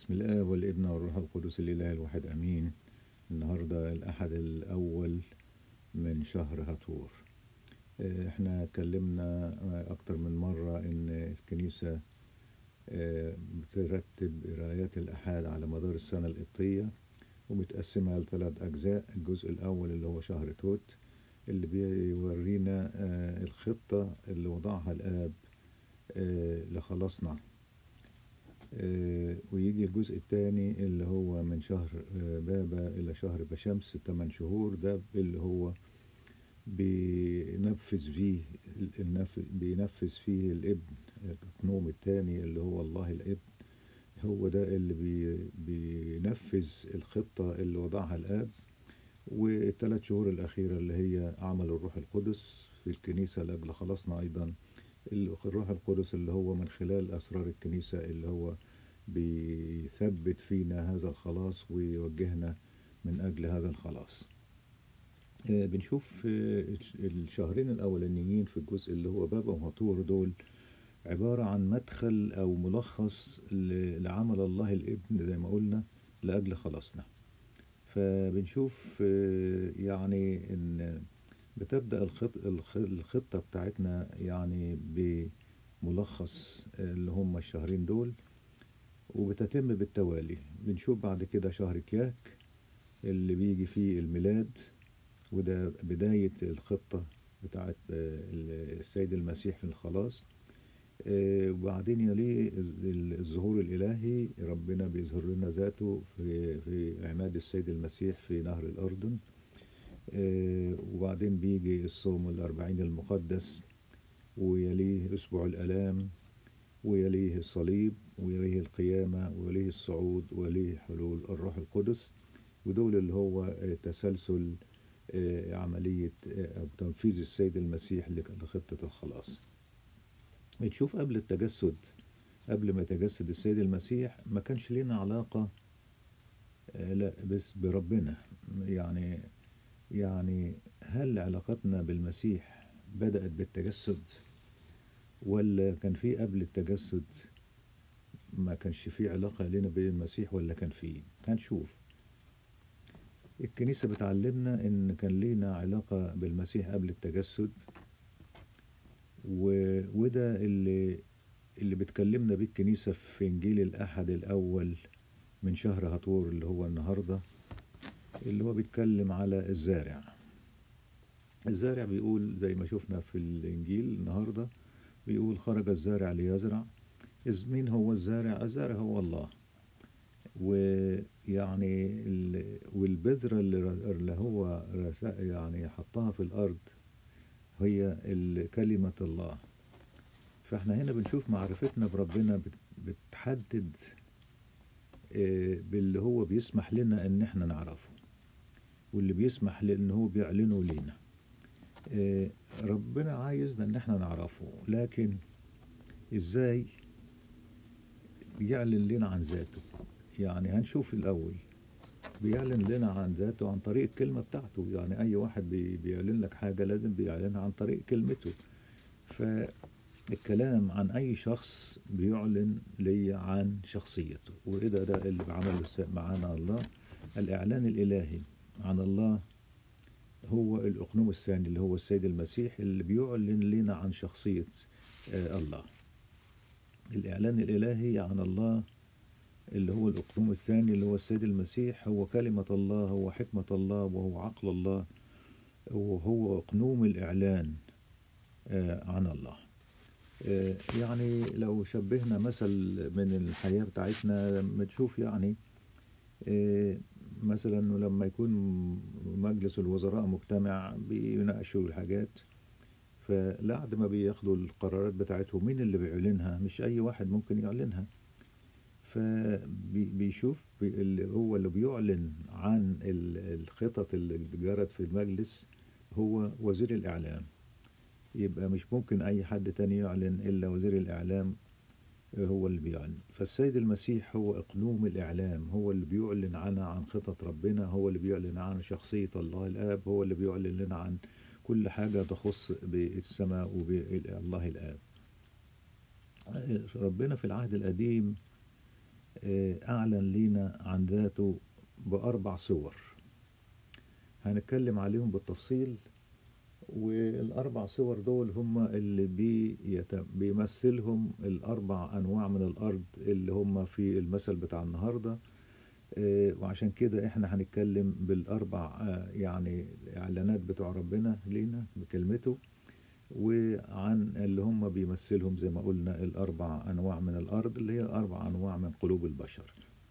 بسم الآب والابن والروح القدس الإله الواحد أمين النهاردة الأحد الأول من شهر هطور آه، احنا اتكلمنا آه، أكتر من مرة إن الكنيسة آه، بترتب قرايات الأحاد على مدار السنة القبطية ومتقسمة لثلاث أجزاء الجزء الأول اللي هو شهر توت اللي بيورينا آه، الخطة اللي وضعها الآب آه، لخلاصنا آه، ويجي الجزء الثاني اللي هو من شهر آه، بابا إلى شهر بشمس 8 شهور ده اللي هو بينفذ فيه النف- بينفذ فيه الابن القنوم الثاني اللي هو الله الابن هو ده اللي بي بينفذ الخطة اللي وضعها الآب والثلاث شهور الأخيرة اللي هي عمل الروح القدس في الكنيسة لأجل خلاصنا أيضا الروح القدس اللي هو من خلال أسرار الكنيسة اللي هو بيثبت فينا هذا الخلاص ويوجهنا من أجل هذا الخلاص آه، بنشوف آه، الشهرين الأولانيين في الجزء اللي هو بابا وهطور دول عبارة عن مدخل أو ملخص ل- لعمل الله الابن زي ما قلنا لأجل خلاصنا فبنشوف آه، يعني إن بتبدأ الخط الخ- الخطة بتاعتنا يعني بملخص اللي هم الشهرين دول وبتتم بالتوالي بنشوف بعد كده شهر كياك اللي بيجي فيه الميلاد وده بداية الخطة بتاعت آه، السيد المسيح في الخلاص آه، وبعدين يليه الز- الظهور الإلهي ربنا بيظهر لنا ذاته في في عماد السيد المسيح في نهر الأردن آه، وبعدين بيجي الصوم الأربعين المقدس ويليه أسبوع الآلام ويليه الصليب ويليه القيامة ويليه الصعود ويليه حلول الروح القدس ودول اللي هو آه، تسلسل آه، عملية آه، أو تنفيذ السيد المسيح لك- لخطة الخلاص بتشوف قبل التجسد قبل ما يتجسد السيد المسيح ما كانش لنا علاقة آه، لا بس بربنا يعني يعني هل علاقتنا بالمسيح بدأت بالتجسد ولا كان في قبل التجسد ما كانش في علاقة لنا بالمسيح ولا كان في هنشوف الكنيسة بتعلمنا إن كان لينا علاقة بالمسيح قبل التجسد و... وده اللي اللي بتكلمنا بيه الكنيسة في إنجيل الأحد الأول من شهر هطور اللي هو النهاردة اللي هو بيتكلم على الزارع الزارع بيقول زي ما شفنا في الإنجيل النهاردة بيقول خرج الزارع ليزرع إذ مين هو الزارع؟ الزارع هو الله ويعني ال... والبذرة اللي, ر- اللي هو رس- يعني حطها في الأرض هي ال- كلمة الله فاحنا هنا بنشوف معرفتنا بربنا بت- بتحدد آه، باللي هو بيسمح لنا ان احنا نعرفه واللي بيسمح لان هو بيعلنه لينا آه، ربنا عايزنا ان احنا نعرفه لكن ازاي يعلن لنا عن ذاته يعني هنشوف الاول بيعلن لنا عن ذاته عن طريق الكلمة بتاعته يعني أي واحد بي- بيعلن لك حاجة لازم بيعلنها عن طريق كلمته فالكلام عن أي شخص بيعلن لي عن شخصيته وإذا ده اللي بعمله الس- معانا الله الإعلان الإلهي عن الله هو الأقنوم الثاني اللي هو السيد المسيح اللي بيعلن لنا عن شخصية آه، الله الإعلان الإلهي عن الله اللي هو الأقنوم الثاني اللي هو السيد المسيح هو كلمة الله هو حكمة الله وهو عقل الله وهو أقنوم الإعلان آه، عن الله آه، يعني لو شبهنا مثل من الحياة بتاعتنا لما تشوف يعني آه، مثلا إنه لما يكون مجلس الوزراء مجتمع بيناقشوا الحاجات فبعد ما بياخدوا القرارات بتاعتهم مين اللي بيعلنها مش أي واحد ممكن يعلنها فبيشوف اللي هو اللي بيعلن عن ال- الخطط اللي جرت في المجلس هو وزير الإعلام يبقى مش ممكن أي حد تاني يعلن إلا وزير الإعلام هو اللي بيعلن فالسيد المسيح هو إقنوم الإعلام هو اللي بيعلن عنا عن خطط ربنا هو اللي بيعلن عن شخصية الله الآب هو اللي بيعلن لنا عن كل حاجة تخص بالسماء وبالله الآب ربنا في العهد القديم آه، أعلن لينا عن ذاته بأربع صور هنتكلم عليهم بالتفصيل والأربع صور دول هم اللي بيت- بيمثلهم الأربع أنواع من الأرض اللي هم في المثل بتاع النهاردة آه، وعشان كده احنا هنتكلم بالأربع آه، يعني إعلانات بتوع ربنا لينا بكلمته وعن اللي هم بيمثلهم زي ما قلنا الأربع أنواع من الأرض اللي هي أربع أنواع من قلوب البشر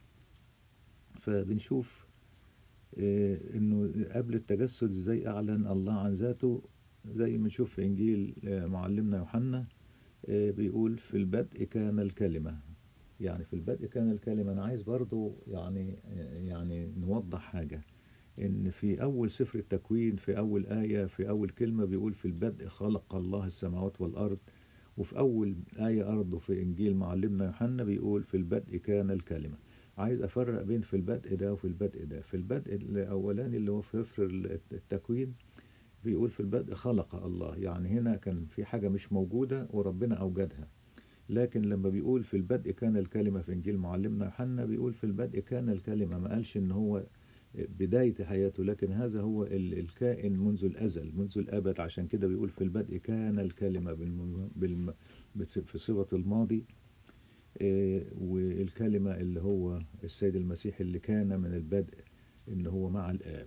فبنشوف آه، إنه قبل التجسد إزاي أعلن الله عن ذاته زي ما نشوف في إنجيل آه، معلمنا يوحنا آه، بيقول في البدء كان الكلمة يعني في البدء كان الكلمة أنا عايز برضو يعني يعني نوضح حاجة إن في أول سفر التكوين في أول آية في أول كلمة بيقول في البدء خلق الله السماوات والأرض وفي أول آية برضه في إنجيل معلمنا يوحنا بيقول في البدء كان الكلمة عايز أفرق بين في البدء ده وفي البدء ده في البدء الأولاني اللي هو في سفر التكوين بيقول في البدء خلق الله يعني هنا كان في حاجة مش موجودة وربنا أوجدها لكن لما بيقول في البدء كان الكلمة في إنجيل معلمنا يوحنا بيقول في البدء كان الكلمة ما قالش إن هو بداية حياته لكن هذا هو ال- الكائن منذ الأزل منذ الأبد عشان كده بيقول في البدء كان الكلمة بالم... بالم... بس- في صيغة الماضي آه، والكلمة اللي هو السيد المسيح اللي كان من البدء إن هو مع الآب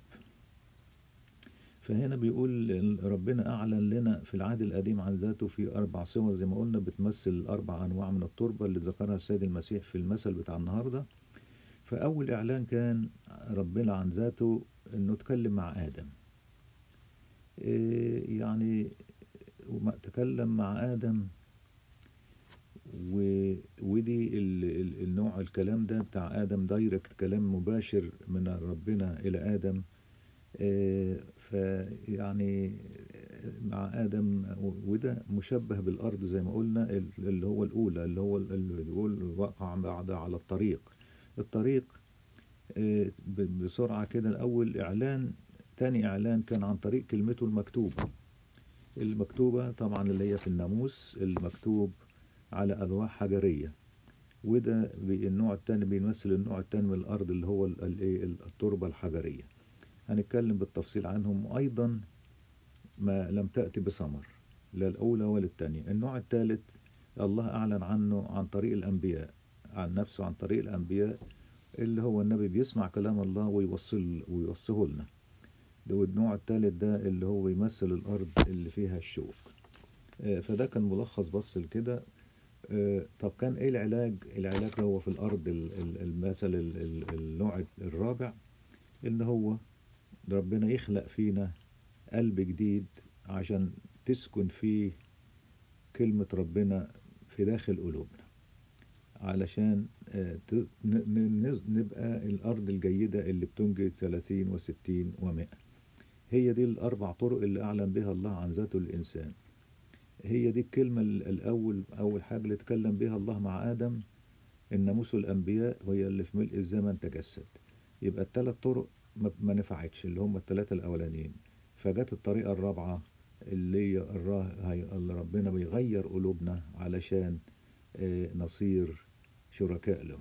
فهنا بيقول إن ربنا أعلن لنا في العهد القديم عن ذاته في أربع صور زي ما قلنا بتمثل أربع أنواع من التربة اللي ذكرها السيد المسيح في المثل بتاع النهاردة فأول إعلان كان ربنا عن ذاته إنه اتكلم مع آدم إيه يعني وما تكلم مع آدم و... ودي ال... ال... النوع الكلام ده بتاع آدم دايركت كلام مباشر من ربنا إلى آدم إيه فيعني مع آدم وده مشبه بالأرض زي ما قلنا اللي هو الأولى اللي هو اللي بيقول وقع بعد على الطريق الطريق آه، ب- بسرعة كده الأول إعلان تاني إعلان كان عن طريق كلمته المكتوبة المكتوبة طبعا اللي هي في الناموس المكتوب على ألواح حجرية وده بي- النوع التاني بيمثل النوع التاني من الأرض اللي هو ال- ال- إيه التربة الحجرية هنتكلم بالتفصيل عنهم وأيضا ما لم تأتي بثمر لا الأولى ولا الثانية النوع الثالث الله أعلن عنه عن طريق الأنبياء عن نفسه عن طريق الأنبياء اللي هو النبي بيسمع كلام الله ويوصل ويوصله لنا ده والنوع الثالث ده اللي هو يمثل الأرض اللي فيها الشوك آه، فده كان ملخص بس كده آه، طب كان ايه العلاج العلاج هو في الأرض ال- ال- المثل ال- ال- النوع الرابع اللي هو ربنا يخلق فينا قلب جديد عشان تسكن فيه كلمة ربنا في داخل قلوبنا علشان آه، ت- ن- ن- نز- نبقى الأرض الجيدة اللي بتنجد 30 وستين ومائة هي دي الأربع طرق اللي أعلن بها الله عن ذاته للإنسان هي دي الكلمة ال- الأول أول حاجة اللي اتكلم بها الله مع آدم الناموس والأنبياء وهي اللي في ملء الزمن تجسد يبقى الثلاث طرق ما ما نفعتش اللي هم الثلاثة الأولانيين فجت الطريقة الرابعة اللي هي الرا- هي- اللي ربنا بيغير قلوبنا علشان آه، نصير شركاء له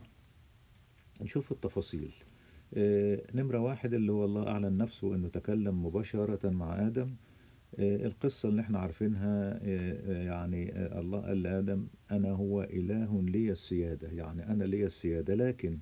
نشوف التفاصيل آه، نمرة واحد اللي هو الله أعلن نفسه أنه تكلم مباشرة مع آدم آه، القصة اللي احنا عارفينها آه، آه، يعني آه، الله قال لآدم أنا هو إله لي السيادة يعني أنا لي السيادة لكن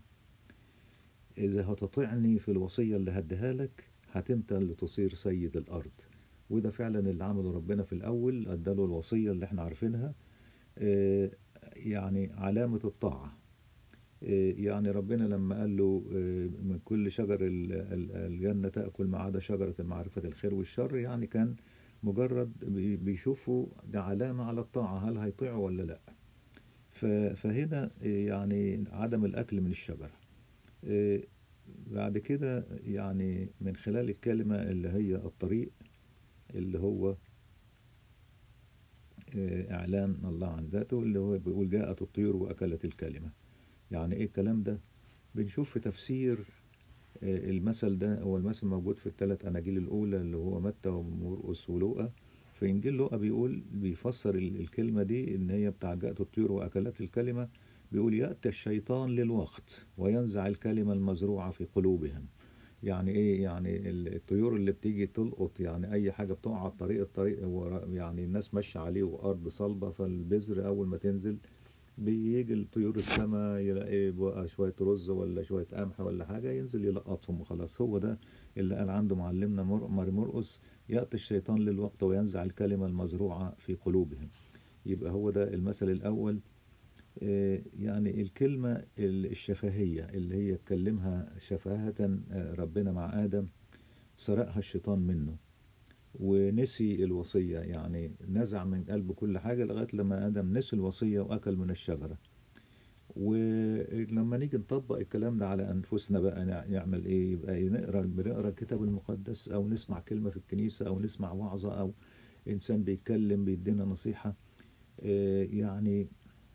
إذا هتطيعني في الوصية اللي هديها لك هتنت اللي تصير سيد الأرض وده فعلا اللي عمله ربنا في الأول أداله الوصية اللي احنا عارفينها آه، يعني علامة الطاعة آه، يعني ربنا لما قال له آه، من كل شجر ال- ال- الجنة تأكل ما عدا شجرة معرفة الخير والشر يعني كان مجرد بي- بيشوفوا ده علامة على الطاعة هل هيطيعوا ولا لا ف- فهنا آه، يعني عدم الأكل من الشجرة آه، بعد كده يعني من خلال الكلمة اللي هي الطريق اللي هو آه، إعلان الله عن ذاته اللي هو بيقول جاءت الطيور وأكلت الكلمة يعني إيه الكلام ده بنشوف في تفسير آه، المثل ده هو المثل موجود في الثلاث أناجيل الأولى اللي هو متى ومرقس ولوقا في إنجيل لوقا بيقول بيفسر ال- الكلمة دي إن هي بتاع جاءت الطيور وأكلت الكلمة بيقول يأتي الشيطان للوقت وينزع الكلمة المزروعة في قلوبهم يعني ايه يعني ال- الطيور اللي بتيجي تلقط يعني اي حاجة بتقع على الطريق الطريق ورا- يعني الناس ماشية عليه وارض صلبة فالبذر اول ما تنزل بيجي الطيور السما يلاقي بقى شوية رز ولا شوية قمح ولا حاجة ينزل يلقطهم وخلاص هو ده اللي قال عنده معلمنا مر- ماري مرقس يأتي الشيطان للوقت وينزع الكلمة المزروعة في قلوبهم يبقى هو ده المثل الأول آه، يعني الكلمة ال- الشفهية اللي هي اتكلمها شفاهة آه، ربنا مع آدم سرقها الشيطان منه ونسي الوصية يعني نزع من قلبه كل حاجة لغاية لما آدم نسي الوصية وأكل من الشجرة ولما نيجي نطبق الكلام ده على أنفسنا بقى نع- نعمل إيه يبقى نقرأ بنقرأ الكتاب المقدس أو نسمع كلمة في الكنيسة أو نسمع وعظة أو إنسان بيتكلم بيدينا نصيحة آه، يعني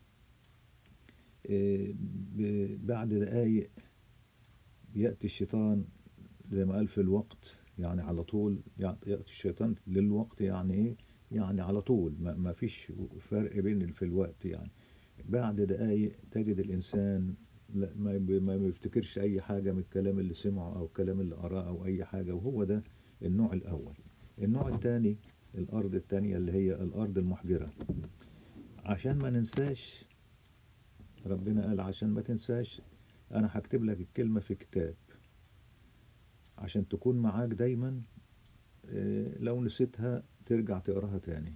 آه، ب- بعد دقايق يأتي الشيطان زي ما قال في الوقت يعني على طول يع- يأتي الشيطان للوقت يعني ايه يعني على طول ما, ما فيش فرق بين في الوقت يعني بعد دقايق تجد الإنسان لا ما بي- ما بيفتكرش أي حاجة من الكلام اللي سمعه أو الكلام اللي قراه أو أي حاجة وهو ده النوع الأول النوع الثاني الأرض الثانية اللي هي الأرض المحجرة عشان ما ننساش ربنا قال عشان ما تنساش أنا هكتب لك الكلمة في كتاب عشان تكون معاك دايما آه، لو نسيتها ترجع تقراها تاني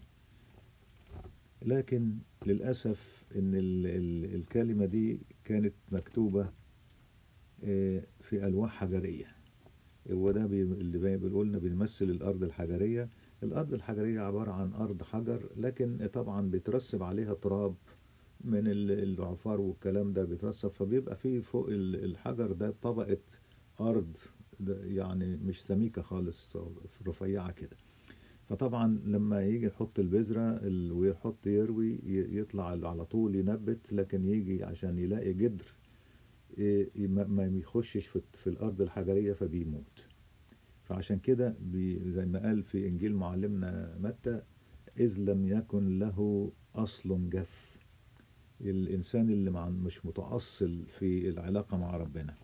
لكن للأسف إن ال ال الكلمة دي كانت مكتوبة آه، في ألواح حجرية هو ده بي- اللي بي- بيقولنا بيمثل الأرض الحجرية الأرض الحجرية عبارة عن أرض حجر لكن طبعا بيترسب عليها تراب من ال- العفار والكلام ده بيترسب فبيبقى فيه فوق ال- الحجر ده طبقة أرض ده يعني مش سميكة خالص رفيعة كده فطبعا لما يجي يحط البذرة ال- ويحط يروي ي- يطلع على طول ينبت لكن يجي عشان يلاقي جدر إيه، ما ما يخشش في في الأرض الحجرية فبيموت فعشان كده بي- زي ما قال في إنجيل معلمنا متى إذ لم يكن له أصل جف الإنسان اللي مع مش متأصل في العلاقة مع ربنا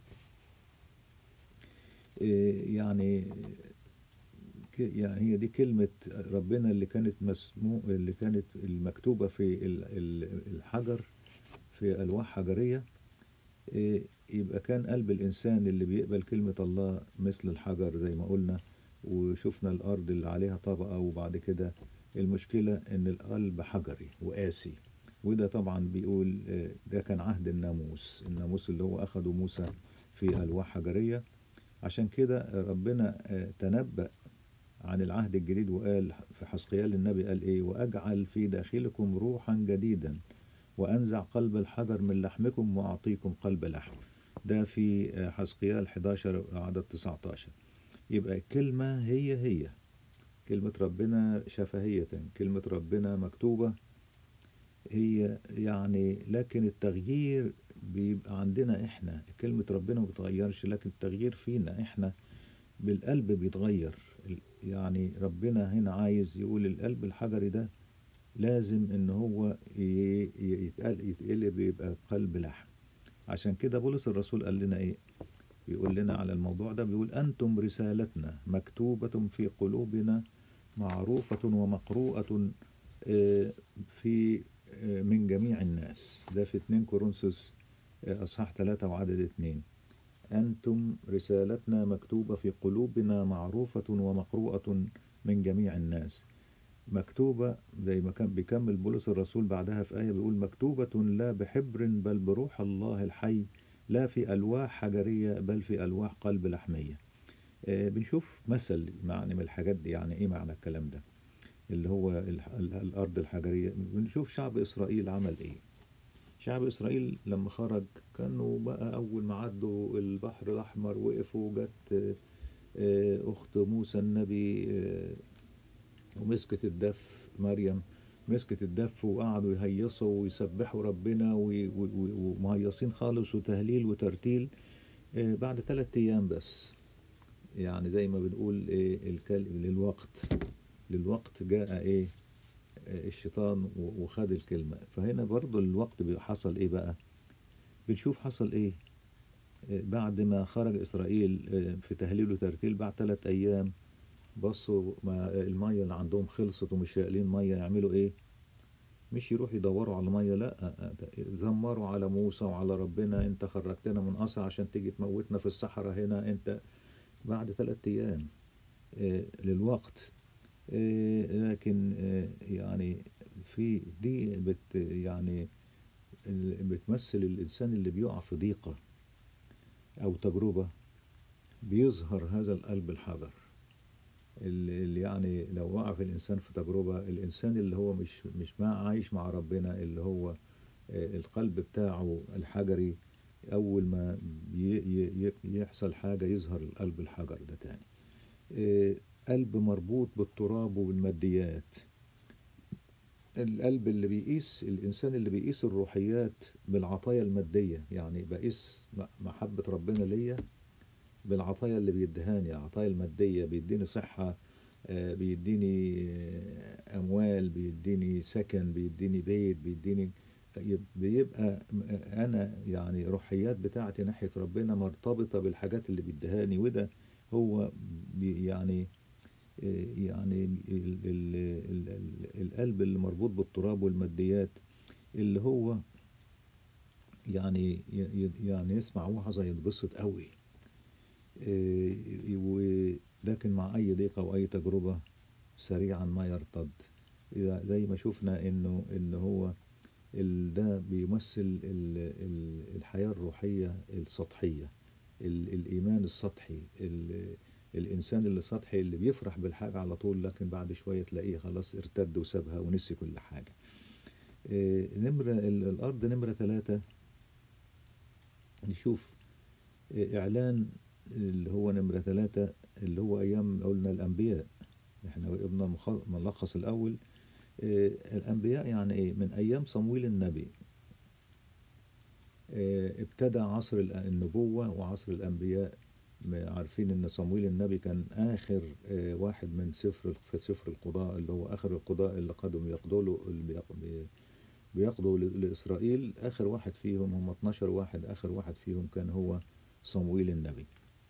إيه، يعني ك- يعني هي دي كلمة ربنا اللي كانت مسمو اللي كانت المكتوبة في ال- ال- الحجر في ألواح حجرية إيه، يبقى كان قلب الإنسان اللي بيقبل كلمة الله مثل الحجر زي ما قلنا وشفنا الأرض اللي عليها طبقة وبعد كده المشكلة إن القلب حجري وقاسي وده طبعا بيقول آه، ده كان عهد الناموس الناموس اللي هو أخده موسى في ألواح حجرية عشان كده ربنا آه، تنبأ عن العهد الجديد وقال في حسقيال النبي قال ايه واجعل في داخلكم روحا جديدا وانزع قلب الحجر من لحمكم واعطيكم قلب لحم ده في آه، حسقيال 11 عدد 19 يبقى الكلمة هي هي كلمة ربنا شفهية كلمة ربنا مكتوبة هي يعني لكن التغيير بيبقى عندنا احنا كلمة ربنا ما بتغيرش لكن التغيير فينا احنا بالقلب بيتغير ال- يعني ربنا هنا عايز يقول القلب الحجري ده لازم ان هو ي- ي- يتقل- يتقلب يبقى قلب لحم عشان كده بولس الرسول قال لنا ايه بيقول لنا على الموضوع ده بيقول انتم رسالتنا مكتوبة في قلوبنا معروفة ومقروءة آه، في آه، من جميع الناس ده في 2 كورنثوس آه، اصحاح 3 وعدد 2 أنتم رسالتنا مكتوبة في قلوبنا معروفة ومقروءة من جميع الناس مكتوبة زي ما كان بيكمل بولس الرسول بعدها في آية بيقول مكتوبة لا بحبر بل بروح الله الحي لا في ألواح حجرية بل في ألواح قلب لحمية آه، بنشوف مثل معنى من الحاجات دي يعني إيه معنى الكلام ده اللي هو الح- ال- الأرض الحجرية بنشوف شعب إسرائيل عمل إيه شعب إسرائيل لما خرج كانوا بقى أول ما عدوا البحر الأحمر وقفوا جت آه، آه، أخت موسى النبي آه، ومسكت الدف مريم مسكت الدف وقعدوا يهيصوا ويسبحوا ربنا وي- و- و- ومهيصين خالص وتهليل وترتيل آه، بعد ثلاثة أيام بس يعني زي ما بنقول إيه الكلم للوقت للوقت جاء إيه الشيطان و- وخد الكلمة فهنا برضو الوقت بي- حصل ايه بقى بنشوف حصل ايه آه، بعد ما خرج إسرائيل آه، في تهليل وترتيل بعد ثلاث أيام بصوا ما المية اللي عندهم خلصت ومش لاقيين مية يعملوا ايه مش يروحوا يدوروا على مية لا زمروا على موسى وعلى ربنا انت خرجتنا من قصر عشان تيجي تموتنا في الصحراء هنا انت بعد ثلاث ايام آه، للوقت آه، لكن آه، يعني في دي بت يعني ال- بتمثل الانسان اللي بيقع في ضيقة او تجربة بيظهر هذا القلب الحجر اللي اللي يعني لو وقع في الإنسان في تجربة الإنسان اللي هو مش مش مع عايش مع ربنا اللي هو آه، القلب بتاعه الحجري أول ما بي- ي- ي- يحصل حاجة يظهر القلب الحجر ده تاني آه، قلب مربوط بالتراب وبالماديات القلب اللي بيقيس الإنسان اللي بيقيس الروحيات بالعطايا المادية يعني بقيس م- محبة ربنا ليا بالعطايا اللي بيديهاني العطايا المادية بيديني صحة آه، بيديني آه، أموال بيديني سكن بيديني بيت بيديني يب- بيبقى م- أنا يعني روحيات بتاعتي ناحية ربنا مرتبطة بالحاجات اللي بيديهاني وده هو بي- يعني آه، يعني ال ال ال ال القلب اللي مربوط بالتراب والماديات اللي هو يعني ي- ي- يعني يسمع وعظة يتبسط قوي إيه، و- لكن مع أي ضيقة أو أي تجربة سريعا ما يرتد إذا- زي ما شفنا إنه إن هو ال- ده بيمثل ال- ال- الحياة الروحية السطحية ال- الإيمان السطحي ال- الإنسان اللي سطحي اللي بيفرح بالحاجة على طول لكن بعد شوية تلاقيه خلاص ارتد وسابها ونسي كل حاجة إيه، نمرة ال- الأرض نمرة ثلاثة نشوف إعلان اللي هو نمرة ثلاثة اللي هو أيام قلنا الأنبياء إحنا قلنا المخ- الملخص الأول آه، الأنبياء يعني إيه من أيام صمويل النبي آه، ابتدى عصر الأ- النبوة وعصر الأنبياء م- عارفين إن صمويل النبي كان آخر آه، واحد من سفر في سفر القضاء اللي هو آخر القضاء اللي قدم يقضوا له اللي بيق- بي- بيقضوا ل- لإسرائيل آخر واحد فيهم هم 12 واحد آخر واحد فيهم كان هو صمويل النبي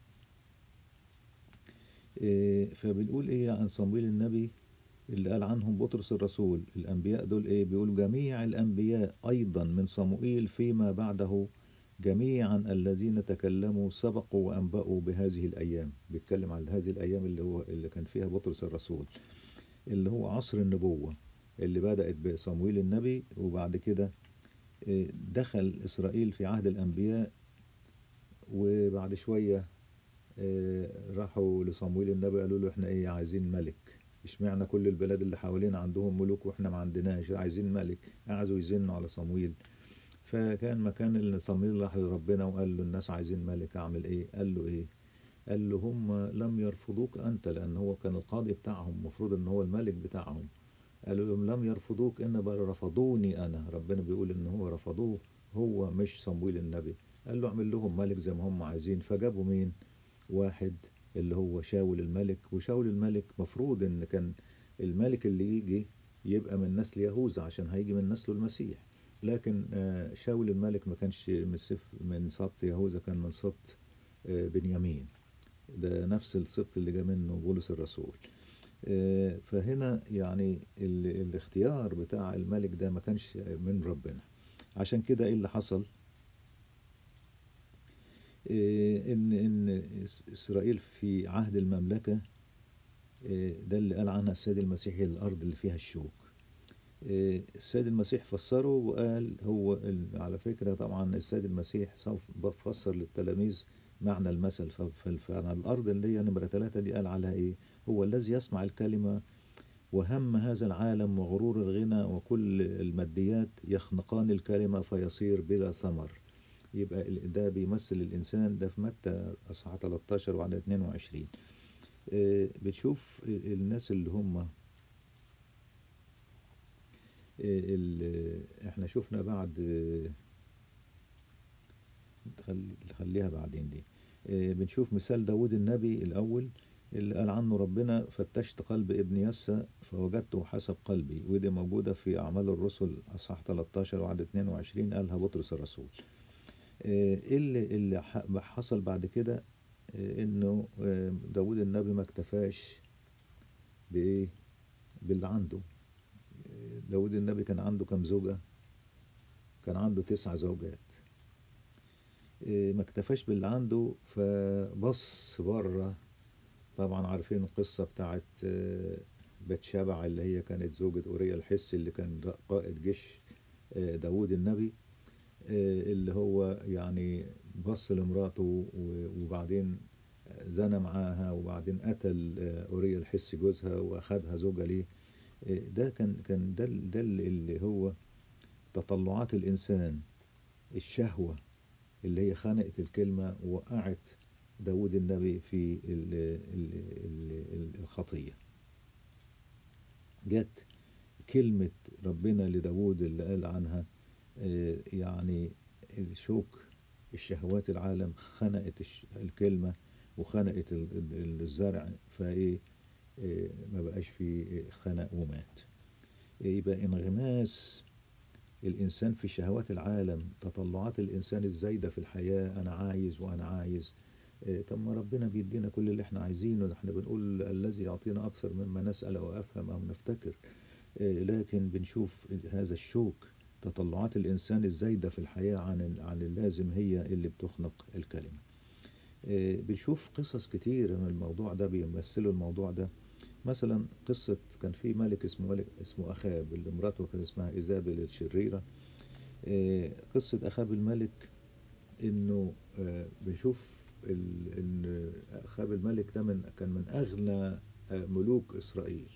إيه، فبنقول ايه عن صمويل النبي اللي قال عنهم بطرس الرسول الانبياء دول ايه بيقول جميع الانبياء ايضا من صموئيل فيما بعده جميعا الذين تكلموا سبقوا وانبأوا بهذه الايام بيتكلم عن هذه الايام اللي هو اللي كان فيها بطرس الرسول اللي هو عصر النبوة اللي بدأت بصمويل النبي وبعد كده إيه، دخل إسرائيل في عهد الأنبياء وبعد شوية آه، راحوا لصمويل النبي قالوا له احنا ايه عايزين ملك اشمعنى كل البلاد اللي حوالينا عندهم ملوك واحنا ما عندناش عايزين ملك قعدوا يزنوا على صمويل فكان مكان اللي صمويل راح لربنا وقال له الناس عايزين ملك اعمل ايه قال له ايه قال له هم لم يرفضوك انت لان هو كان القاضي بتاعهم المفروض ان هو الملك بتاعهم قالوا لهم لم يرفضوك ان بل رفضوني انا ربنا بيقول ان هو رفضوه هو مش صمويل النبي قال له اعمل لهم ملك زي ما هم عايزين فجابوا مين واحد اللي هو شاول الملك وشاول الملك مفروض ان كان الملك اللي يجي يبقى من نسل يهوذا عشان هيجي من نسله المسيح لكن آه، شاول الملك ما كانش من سف- من سبط يهوذا كان من سبط آه، بنيامين ده نفس السبط اللي جاء منه بولس الرسول آه، فهنا يعني ال- الاختيار بتاع الملك ده ما كانش من ربنا عشان كده ايه اللي حصل إيه، ان ان إس- اسرائيل في عهد المملكه إيه، ده اللي قال عنها السيد المسيح هي الارض اللي فيها الشوك إيه، السيد المسيح فسره وقال هو ال- على فكره طبعا السيد المسيح سوف بفسر للتلاميذ معنى المثل ف- ف- فعلى الارض اللي هي نمره ثلاثه دي قال عليها ايه هو الذي يسمع الكلمه وهم هذا العالم وغرور الغنى وكل الماديات يخنقان الكلمة فيصير بلا ثمر يبقى ال- ده بيمثل الإنسان ده في متى أصحاح 13 وعدد 22 آه، بتشوف ال- الناس اللي هم آه، ال- احنا شفنا بعد آه، خل- خليها بعدين دي آه، بنشوف مثال داود النبي الأول اللي قال عنه ربنا فتشت قلب ابن يسى فوجدته حسب قلبي ودي موجودة في أعمال الرسل أصحاح 13 وعدد 22 قالها بطرس الرسول آه، إيه اللي اللي ح- حصل بعد كده آه، إنه آه، داود النبي ما اكتفاش بإيه باللي عنده آه، داود النبي كان عنده كم زوجة كان عنده تسع زوجات آه، ما اكتفاش باللي عنده فبص بره طبعا عارفين القصة بتاعت آه، بتشبع اللي هي كانت زوجة أوريا الحسي اللي كان قائد جيش آه، داود النبي آه، اللي هو يعني بص لمراته و- وبعدين زنى معاها وبعدين قتل آه، أوريا الحسي جوزها وأخدها زوجة ليه آه، ده كان كان ده ال- ده اللي هو تطلعات الإنسان الشهوة اللي هي خنقت الكلمة ووقعت داود النبي في ال ال ال الخطية جت كلمة ربنا لداود اللي قال عنها آه، يعني الشوك الشهوات العالم خنقت الش- الكلمة وخنقت ال- ال- الزرع فايه آه، ما بقاش فيه خنق ومات يبقى انغماس الإنسان في شهوات العالم تطلعات الإنسان الزايدة في الحياة أنا عايز وأنا عايز إيه، طب ما ربنا بيدينا كل اللي احنا عايزينه ده احنا بنقول الذي يعطينا أكثر مما نسأل أو أفهم أو نفتكر إيه، لكن بنشوف هذا الشوك تطلعات الإنسان الزايدة في الحياة عن عن اللازم هي اللي بتخنق الكلمة إيه، بنشوف قصص كتير من الموضوع ده بيمثلوا الموضوع ده مثلا قصة كان في ملك اسمه ملك اسمه أخاب اللي مراته كان اسمها إيزابل الشريرة آه، قصة أخاب الملك إنه آه، بنشوف ال- إن أخاب الملك ده من كان من أغنى آه، ملوك إسرائيل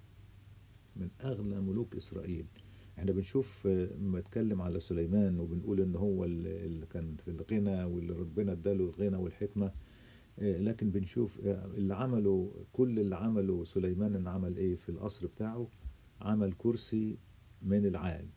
من أغنى ملوك إسرائيل احنا بنشوف آه، لما اتكلم على سليمان وبنقول ان هو اللي اللي كان في الغنى واللي ربنا اداله الغنى والحكمة آه، لكن بنشوف آه، اللي عمله كل اللي عمله سليمان ان عمل ايه في القصر بتاعه عمل كرسي من العاج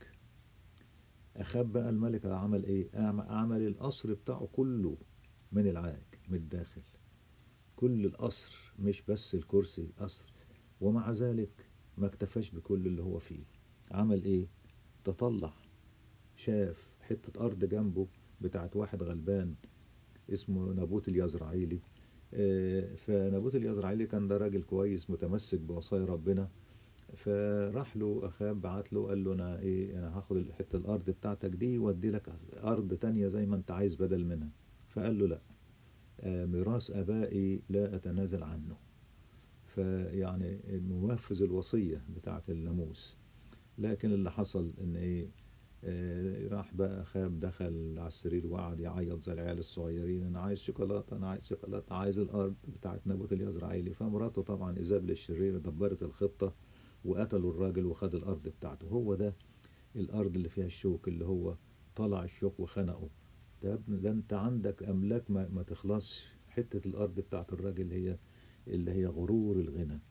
اخاب بقى الملك عمل ايه أعم- عمل القصر بتاعه كله من العاج من الداخل كل القصر مش بس الكرسي قصر ومع ذلك ما اكتفاش بكل اللي هو فيه عمل ايه تطلع شاف حتة أرض جنبه بتاعت واحد غلبان اسمه نابوت اليزرعيلي آه، فنابوت اليزرعيلي كان ده راجل كويس متمسك بوصايا ربنا فراح له اخاب بعت له قال له انا ايه انا هاخد الحته الارض بتاعتك دي وادي لك ارض تانية زي ما انت عايز بدل منها فقال له لا آه، ميراث ابائي لا اتنازل عنه فيعني منفذ الوصيه بتاعت الناموس لكن اللي حصل ان ايه آه، راح بقى خاب دخل على السرير وقعد يعيط زي العيال الصغيرين انا عايز شوكولاته انا عايز شوكولاته عايز الارض بتاعت نابوت اليزرعيلي فمراته طبعا ايزابل الشريره دبرت الخطه وقتلوا الراجل وخد الارض بتاعته هو ده الارض اللي فيها الشوك اللي هو طلع الشوك وخنقه ده يا ابني ده انت عندك املاك ما, ما تخلصش حته الارض بتاعت الراجل هي اللي هي غرور الغنى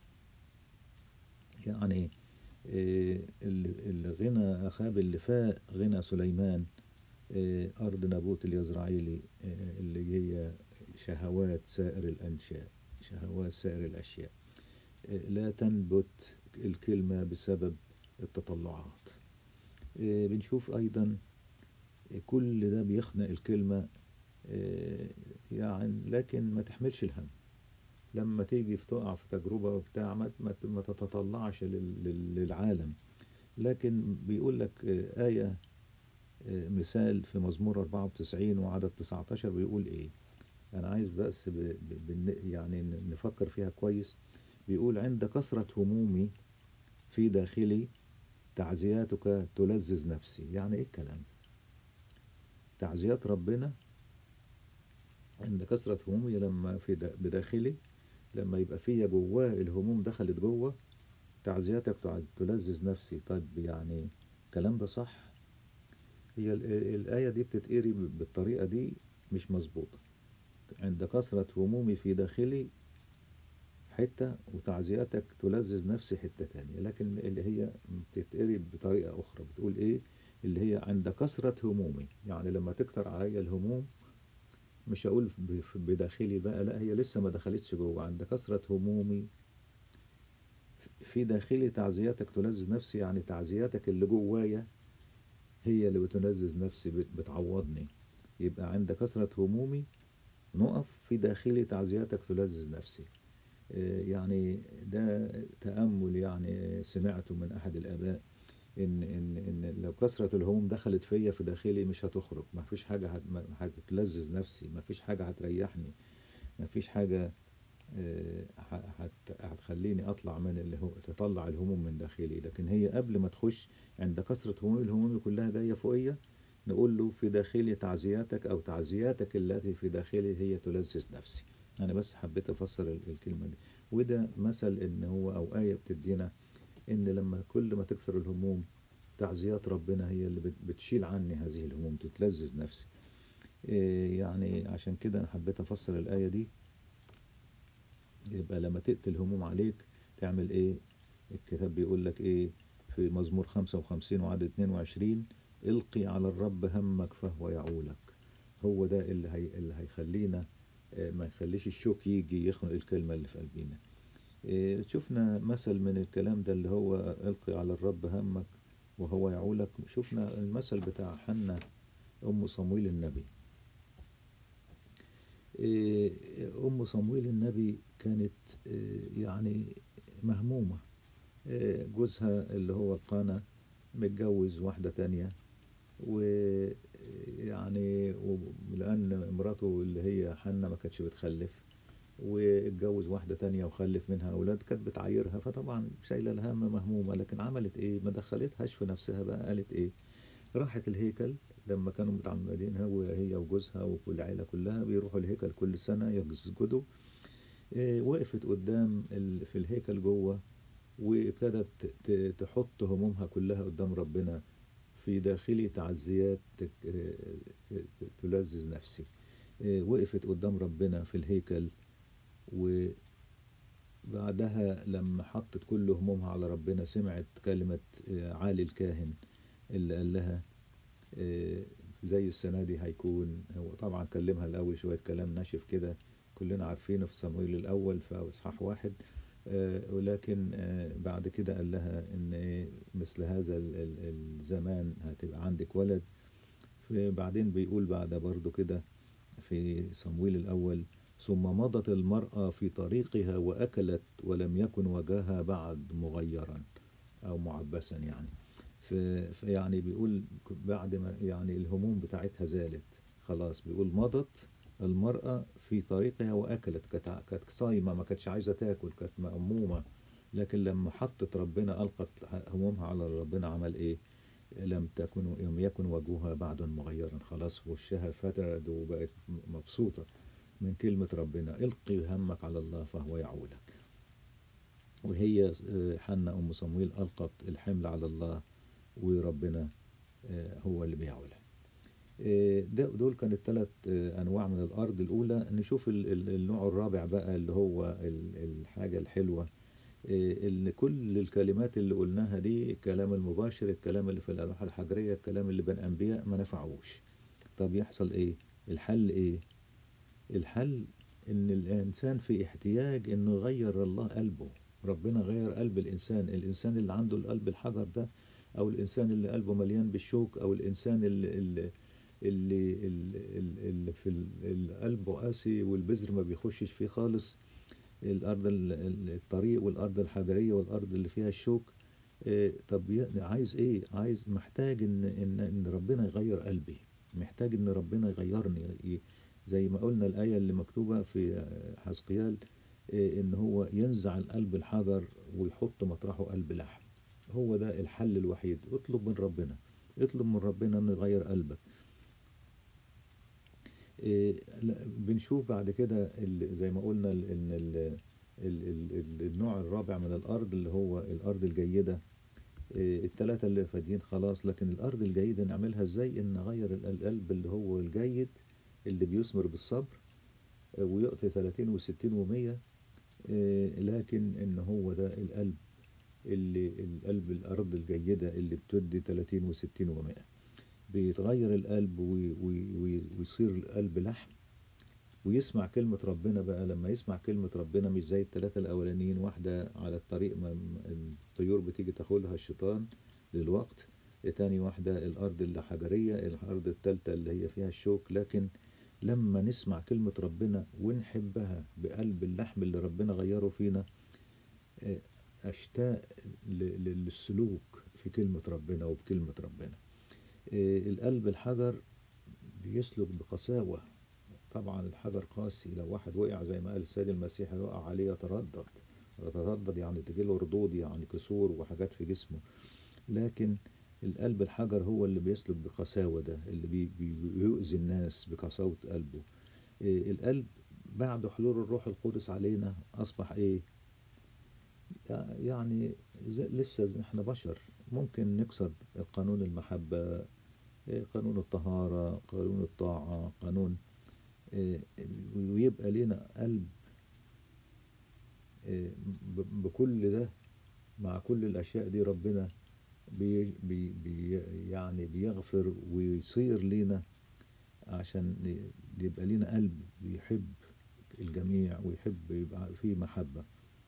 يعني إيه ال- الغنى أخاب اللي فاق غنى سليمان إيه أرض نابوت اليزرعيلي إيه اللي هي شهوات سائر الأنشاء شهوات سائر الأشياء إيه لا تنبت الكلمة بسبب التطلعات إيه بنشوف أيضا كل ده بيخنق الكلمة إيه يعني لكن ما تحملش الهم لما تيجي في تقع في تجربة وبتاع ما ما ما تتطلعش لل- لل- للعالم لكن بيقول لك آه، آية آه، مثال في مزمور 94 وعدد 19 بيقول إيه أنا عايز بس ب... ب... بن- يعني ن- نفكر فيها كويس بيقول عند كثرة همومي في داخلي تعزياتك تلذذ نفسي يعني إيه الكلام ده؟ تعزيات ربنا عند كثرة همومي لما في دا- بداخلي لما يبقى فيا جواه الهموم دخلت جوه تعزياتك تع- تلذذ نفسي طيب يعني الكلام ده صح هي ال- ال- الآية دي بتتقري ب- بالطريقة دي مش مظبوطة عند كثرة همومي في داخلي حتة وتعزياتك تلذذ نفسي حتة تانية لكن اللي هي بتتقري بطريقة أخرى بتقول إيه اللي هي عند كثرة همومي يعني لما تكتر عليا الهموم مش هقول ب- بداخلي بقى لا هي لسه ما دخلتش جوه عند كثرة همومي في داخلي تعزياتك تلذذ نفسي يعني تعزياتك اللي جوايا هي اللي بتلذذ نفسي بت- بتعوضني يبقى عند كثرة همومي نقف في داخلي تعزياتك تلذذ نفسي آه، يعني ده تأمل يعني سمعته من أحد الآباء إن إن إن لو كثرة الهموم دخلت فيا في داخلي مش هتخرج ما فيش حاجة هت- ما- هتلذذ نفسي ما فيش حاجة هتريحني ما فيش حاجة آه، ه- هت- هتخليني أطلع من اللي هو تطلع الهموم من داخلي لكن هي قبل ما تخش عند كثرة همومي الهموم كلها جاية فوقية نقول له في داخلي تعزياتك أو تعزياتك التي في داخلي هي تلذذ نفسي أنا بس حبيت أفسر ال- الكلمة دي وده مثل إن هو أو آية بتدينا إن لما كل ما تكثر الهموم تعزيات ربنا هي اللي بت- بتشيل عني هذه الهموم تتلذذ نفسي إيه يعني عشان كده أنا حبيت أفسر الآية دي يبقى لما تقتل الهموم عليك تعمل إيه الكتاب بيقول لك إيه في مزمور 55 وعدد 22 القي على الرب همك فهو يعولك هو ده اللي هي اللي هيخلينا آه، ما يخليش الشوك يجي يخنق الكلمة اللي في قلبنا إيه، شفنا مثل من الكلام ده اللي هو القي على الرب همك وهو يعولك شفنا المثل بتاع حنة أم صمويل النبي إيه، أم صمويل النبي كانت إيه، يعني مهمومة إيه، جوزها اللي هو القانا متجوز واحدة تانية ويعني لأن مراته اللي هي حنة ما كانتش بتخلف واتجوز واحدة تانية وخلف منها أولاد كانت بتعايرها فطبعا شايلة الهم مهمومة لكن عملت إيه ما دخلتهاش في نفسها بقى قالت إيه راحت الهيكل لما كانوا متعمدينها وهي وجوزها والعيلة كلها بيروحوا الهيكل كل سنة يسجدوا إيه، وقفت قدام ال- في الهيكل جوه وابتدت ت- ت- تحط همومها كلها قدام ربنا في داخلي تعزيات تك- آه، ت- ت- تلذذ نفسي آه، وقفت قدام ربنا في الهيكل وبعدها لما حطت كل همومها على ربنا سمعت كلمة آه، عالي الكاهن اللي قال لها آه، زي السنة دي هيكون هو طبعا كلمها الأول شوية كلام ناشف كده كلنا عارفينه في صمويل الأول في إصحاح واحد آه، ولكن آه، بعد كده قال لها إن إيه مثل هذا ال- ال- الزمان هتبقى عندك ولد بعدين بيقول بعد برضو كده في صمويل الأول ثم مضت المرأة في طريقها وأكلت ولم يكن وجهها بعد مغيرا أو معبسا يعني في في- يعني بيقول بعد ما يعني الهموم بتاعتها زالت خلاص بيقول مضت المرأة في طريقها وأكلت كانت ع- كانت صايمة ما كانتش عايزة تاكل كانت مأمومة لكن لما حطت ربنا ألقت همومها على ربنا عمل إيه لم تكن لم يكن وجهها بعد مغيرا خلاص وشها فترد وبقت مبسوطة من كلمة ربنا القي همك على الله فهو يعولك وهي آه، حنة أم صمويل ألقت الحمل على الله وربنا آه، هو اللي بيعولها آه، ده- دول كانت ثلاث أنواع من الأرض الأولى نشوف ال- ال- النوع الرابع بقى اللي هو ال- الحاجة الحلوة إيه، ان كل الكلمات اللي قلناها دي الكلام المباشر الكلام اللي في الالواح الحجريه الكلام اللي بين انبياء ما نفعوش طب يحصل ايه الحل ايه الحل ان الانسان في احتياج انه يغير الله قلبه ربنا غير قلب الانسان الانسان اللي عنده القلب الحجر ده او الانسان اللي قلبه مليان بالشوك او الانسان اللي اللي اللي, اللي, اللي في ال- اللي قلبه قاسي والبذر ما بيخشش فيه خالص الارض ال- ال- الطريق والارض الحجريه والارض اللي فيها الشوك إيه، طب ي- عايز ايه عايز محتاج ان ان ان ربنا يغير قلبي محتاج ان ربنا يغيرني ي- زي ما قلنا الايه اللي مكتوبه في آه، حزقيال إيه، ان هو ينزع القلب الحجر ويحط مطرحه قلب لحم هو ده الحل الوحيد اطلب من ربنا اطلب من ربنا انه يغير قلبك إيه، لا، بنشوف بعد كده ال- زي ما قلنا ال- ان ال- ال- ال- ال- النوع الرابع من الارض اللي هو الارض الجيده إيه، التلاتة اللي فاضيين خلاص لكن الارض الجيده نعملها ازاي ان نغير ال- القلب اللي هو الجيد اللي بيثمر بالصبر آه، ويعطي 30 و60 و100 لكن ان هو ده القلب اللي القلب الارض الجيده اللي بتدي 30 و60 و100 بيتغير القلب وي- وي- وي- ويصير القلب لحم ويسمع كلمة ربنا بقى لما يسمع كلمة ربنا مش زي الثلاثة الأولانيين واحدة على الطريق ما الطيور بتيجي تاخدها الشيطان للوقت تاني واحدة الأرض اللي حجرية الأرض التالتة اللي هي فيها الشوك لكن لما نسمع كلمة ربنا ونحبها بقلب اللحم اللي ربنا غيره فينا آه، أشتاق ل- ل- للسلوك في كلمة ربنا وبكلمة ربنا آه، القلب الحجر بيسلك بقساوة طبعا الحجر قاسي لو واحد وقع زي ما قال السيد المسيح يقع عليه يتردد يتردد يعني تجيله ردود يعني كسور وحاجات في جسمه لكن القلب الحجر هو اللي بيسلك بقساوة ده اللي بي بي بيؤذي الناس بقساوة قلبه إيه القلب بعد حلول الروح القدس علينا أصبح إيه يعني زي لسه زي احنا بشر ممكن نكسر قانون المحبة إيه قانون الطهارة قانون الطاعة قانون إيه ويبقى لنا قلب إيه ب- بكل ده مع كل الأشياء دي ربنا بي بي بي يعني بيغفر ويصير لينا عشان ن- يبقى لينا قلب بيحب الجميع ويحب يبقى فيه محبة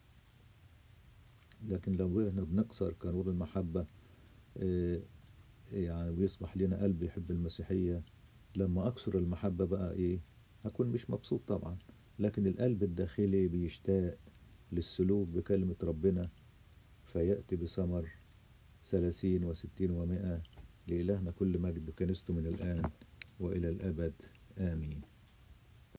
لكن لو احنا بنكسر قانون المحبة آه، يعني ويصبح لنا قلب يحب المسيحية لما أكسر المحبة بقى إيه هكون مش مبسوط طبعا لكن القلب الداخلي بيشتاق للسلوك بكلمة ربنا فيأتي بثمر ثلاثين وستين ومائة لإلهنا كل مجد وكنيسته من الآن وإلى الأبد آمين